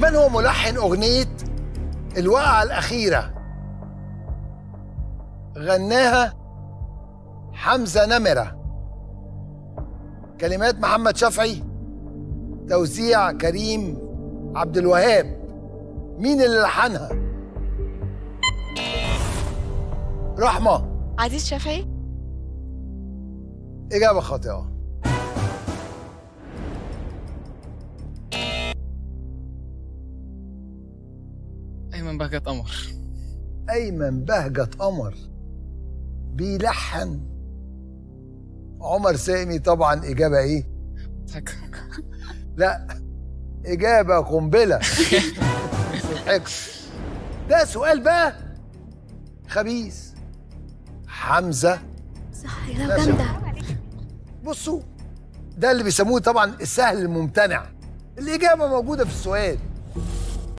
من هو ملحن أغنية الوقعة الأخيرة غناها حمزة نمرة كلمات محمد شفعي توزيع كريم عبد الوهاب مين اللي لحنها رحمة عزيز شافعي إجابة خاطئة ايمن بهجت قمر أيمن بهجت قمر بيلحن عمر سامي طبعا إجابة إيه؟ لا إجابة قنبلة متضحكش. ده سؤال بقى خبيث حمزة صح لا يا جامدة بصوا ده اللي بيسموه طبعا السهل الممتنع الإجابة موجودة في السؤال